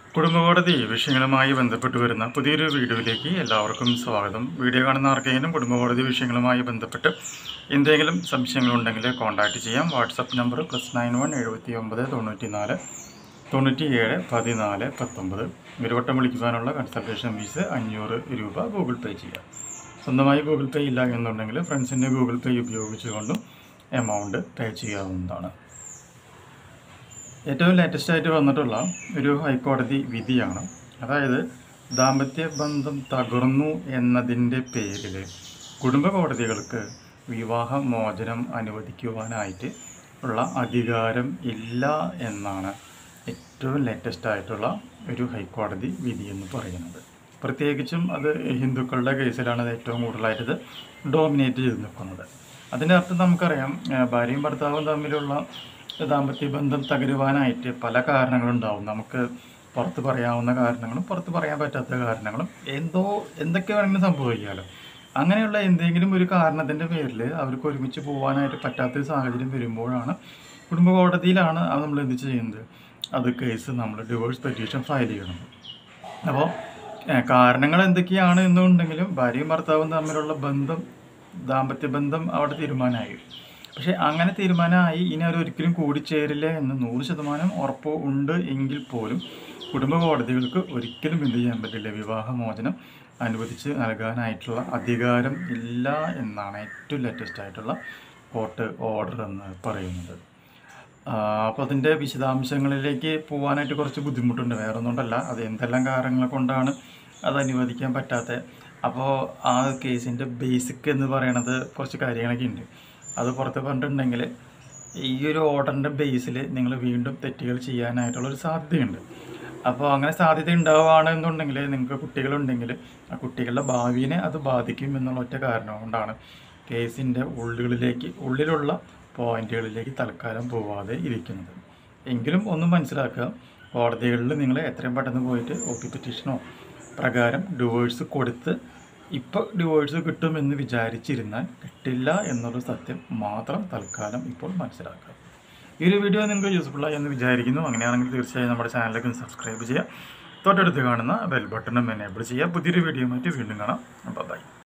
കുടുംബകോടതി വിഷയങ്ങളുമായി ബന്ധപ്പെട്ട് വരുന്ന പുതിയൊരു വീഡിയോയിലേക്ക് എല്ലാവർക്കും സ്വാഗതം വീഡിയോ കാണുന്ന ആർക്കെങ്കിലും കുടുംബകോടതി വിഷയങ്ങളുമായി ബന്ധപ്പെട്ട് എന്തെങ്കിലും സംശയങ്ങളുണ്ടെങ്കിൽ കോൺടാക്റ്റ് ചെയ്യാം WhatsApp number plus nine one എഴുപത്തി ഒമ്പത് തൊണ്ണൂറ്റി നാല് തൊണ്ണൂറ്റി ഏഴ് പതിനാല് പത്തൊമ്പത് ഒരു വട്ടം വിളിക്കുവാനുള്ള കൺസൾട്ടേഷൻ ഫീസ് അഞ്ഞൂറ് രൂപ ഗൂഗിൾ പേ ചെയ്യാം സ്വന്തമായി ഗൂഗിൾ പേ ഇല്ല എന്നുണ്ടെങ്കിൽ ഫ്രണ്ട്സിൻ്റെ ഗൂഗിൾ പേ ഉപയോഗിച്ചുകൊണ്ടും എമൗണ്ട് പേ ചെയ്യാവുന്നതാണ് ഏറ്റവും ലേറ്റസ്റ്റ് ആയിട്ട് വന്നിട്ടുള്ള ഒരു ഹൈക്കോടതി വിധിയാണ് അതായത് ദാമ്പത്യ ബന്ധം തകർന്നു എന്നതിൻ്റെ പേരിൽ കുടുംബ കോടതികൾക്ക് വിവാഹ മോചനം അനുവദിക്കുവാനായിട്ട് ഉള്ള അധികാരം ഇല്ല എന്നാണ് ഏറ്റവും ലേറ്റസ്റ്റ് ആയിട്ടുള്ള ഒരു ഹൈക്കോടതി വിധി എന്ന് പറയുന്നത് പ്രത്യേകിച്ചും അത് ഹിന്ദുക്കളുടെ കേസിലാണ് അത് ഏറ്റവും കൂടുതലായിട്ട് ഇത് ഡോമിനേറ്റ് ചെയ്ത് നിൽക്കുന്നത് അതിൻ്റെ അർത്ഥം നമുക്കറിയാം ഏഹ് ഭാര്യയും ഭർത്താവും തമ്മിലുള്ള ദാമ്പത്യ ബന്ധം തകരുവാനായിട്ട് പല കാരണങ്ങളുണ്ടാവും നമുക്ക് പുറത്ത് പറയാവുന്ന കാരണങ്ങളും പുറത്ത് പറയാൻ പറ്റാത്ത കാരണങ്ങളും എന്തോ എന്തൊക്കെ വേണമെങ്കിലും സംഭവിക്കാമല്ലോ അങ്ങനെയുള്ള എന്തെങ്കിലും ഒരു കാരണത്തിൻ്റെ പേരിൽ അവർക്ക് ഒരുമിച്ച് പോകാനായിട്ട് പറ്റാത്തൊരു സാഹചര്യം വരുമ്പോഴാണ് കുടുംബ കോടതിയിലാണ് അത് നമ്മൾ എന്ത് ചെയ്യുന്നത് അത് കേസ് നമ്മൾ ഡിവോഴ്സ് പെറ്റീഷൻ ഫയൽ ചെയ്യണം അപ്പോൾ ഏഹ്, കാരണങ്ങൾ എന്തൊക്കെയാണ് എന്നുണ്ടെങ്കിലും ഭാര്യയും ഭർത്താവും തമ്മിലുള്ള ബന്ധം ദാമ്പത്യ ബന്ധം അവിടെ തീരുമാനമായി പക്ഷെ അങ്ങനെ തീരുമാനമായി ഇനി അവർ ഒരിക്കലും കൂടിച്ചേരില്ല എന്ന് നൂറ് ശതമാനം ഉറപ്പ് ഉണ്ട് എങ്കിൽ പോലും കുടുംബ കോടതികൾക്ക് ഒരിക്കലും എന്ത് ചെയ്യാൻ പറ്റില്ല വിവാഹമോചനം അനുവദിച്ച് നൽകാനായിട്ടുള്ള അധികാരം ഇല്ല എന്നാണ് ഏറ്റവും ലേറ്റസ്റ്റ് ആയിട്ടുള്ള കോർട്ട് ഓർഡർ എന്ന് പറയുന്നത് അപ്പോൾ അതിൻ്റെ വിശദാംശങ്ങളിലേക്ക് പോകാനായിട്ട് കുറച്ച് ബുദ്ധിമുട്ടുണ്ട് വേറെ ഒന്നുകൊണ്ടല്ല അത് എന്തെല്ലാം കാരണങ്ങൾ കൊണ്ടാണ് അത് അനുവദിക്കാൻ പറ്റാത്തത് അപ്പോൾ ആ കേസിൻ്റെ ബേസിക് എന്ന് പറയണത് കുറച്ച് കാര്യങ്ങളൊക്കെ ഉണ്ട് അത് പുറത്ത് പറഞ്ഞിട്ടുണ്ടെങ്കിൽ ഈ ഒരു ഓർഡറിൻ്റെ ബേസിൽ നിങ്ങൾ വീണ്ടും തെറ്റുകൾ ചെയ്യാനായിട്ടുള്ളൊരു സാധ്യതയുണ്ട് അപ്പോൾ അങ്ങനെ സാധ്യത ഉണ്ടാവുകയാണെന്നുണ്ടെങ്കിൽ നിങ്ങൾക്ക് കുട്ടികളുണ്ടെങ്കിൽ ആ കുട്ടികളുടെ ഭാവിയെ അത് ബാധിക്കും എന്നുള്ള ഒറ്റ കാരണം കൊണ്ടാണ് കേസിൻ്റെ ഉള്ളുകളിലേക്ക് ഉള്ളിലുള്ള പോയിന്റുകളിലേക്ക് തൽക്കാലം പോവാതെ ഇരിക്കുന്നത് എങ്കിലും ഒന്ന് മനസ്സിലാക്കുക കോടതികളിൽ നിങ്ങൾ എത്രയും പെട്ടെന്ന് പോയിട്ട് ഒ പി പെറ്റീഷനോ പ്രകാരം ഡിവോഴ്സ് കൊടുത്ത് ഇപ്പോൾ ഡിവോഴ്സ് കിട്ടുമെന്ന് വിചാരിച്ചിരുന്നാൽ കിട്ടില്ല എന്നുള്ള സത്യം മാത്രം തൽക്കാലം ഇപ്പോൾ മനസ്സിലാക്കുക ഈ ഒരു വീഡിയോ നിങ്ങൾക്ക് യൂസ്ഫുള്ളായി എന്ന് വിചാരിക്കുന്നു അങ്ങനെയാണെങ്കിൽ തീർച്ചയായും നമ്മുടെ ചാനലിലേക്ക് ഒന്ന് സബ്സ്ക്രൈബ് ചെയ്യുക തൊട്ടടുത്ത് കാണുന്ന ബെൽ ബട്ടണും എനേബിൾ ചെയ്യുക പുതിയൊരു വീഡിയോ മാറ്റി വീണ്ടും കാണാം അപ്പോൾ ബൈ